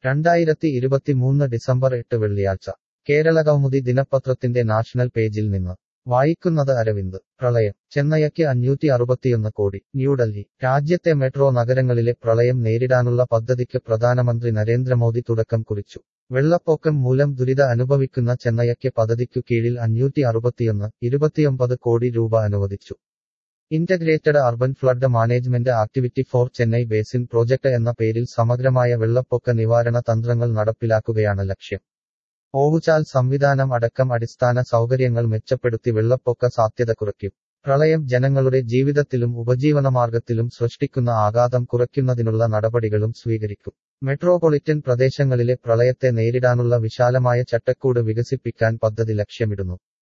രണ്ടായിരത്തി ഇരുപത്തിമൂന്ന് ഡിസംബർ എട്ട് വെള്ളിയാഴ്ച കേരള കൗമുദി ദിനപത്രത്തിന്റെ നാഷണൽ പേജിൽ നിന്ന് വായിക്കുന്നത് അരവിന്ദ് പ്രളയം ചെന്നൈയ്ക്ക് അഞ്ഞൂറ്റി അറുപത്തിയൊന്ന് കോടി ന്യൂഡൽഹി രാജ്യത്തെ മെട്രോ നഗരങ്ങളിലെ പ്രളയം നേരിടാനുള്ള പദ്ധതിക്ക് പ്രധാനമന്ത്രി നരേന്ദ്രമോദി തുടക്കം കുറിച്ചു വെള്ളപ്പൊക്കം മൂലം ദുരിത അനുഭവിക്കുന്ന ചെന്നൈയ്ക്ക് പദ്ധതിക്കു കീഴിൽ അഞ്ഞൂറ്റി അറുപത്തിയൊന്ന് ഇരുപത്തിയൊമ്പത് കോടി രൂപ അനുവദിച്ചു integrated urban flood management activity for Chennai basin project എന്ന പേരിൽ സമഗ്രമായ വെള്ളപ്പൊക്ക നിവാരണ തന്ത്രങ്ങൾ നടപ്പിലാക്കുകയാണ് ലക്ഷ്യം ഓവുചാൽ സംവിധാനം അടക്കം അടിസ്ഥാന സൗകര്യങ്ങൾ മെച്ചപ്പെടുത്തി വെള്ളപ്പൊക്ക സാധ്യത കുറയ്ക്കും പ്രളയം ജനങ്ങളുടെ ജീവിതത്തിലും ഉപജീവനമാർഗത്തിലും സൃഷ്ടിക്കുന്ന ആഘാതം കുറയ്ക്കുന്നതിനുള്ള നടപടികളും സ്വീകരിക്കും മെട്രോപൊളിറ്റൻ പ്രദേശങ്ങളിലെ പ്രളയത്തെ നേരിടാനുള്ള വിശാലമായ ചട്ടക്കൂട് വികസിപ്പിക്കാൻ പദ്ധതി ലക്ഷ്യമിടുന്നു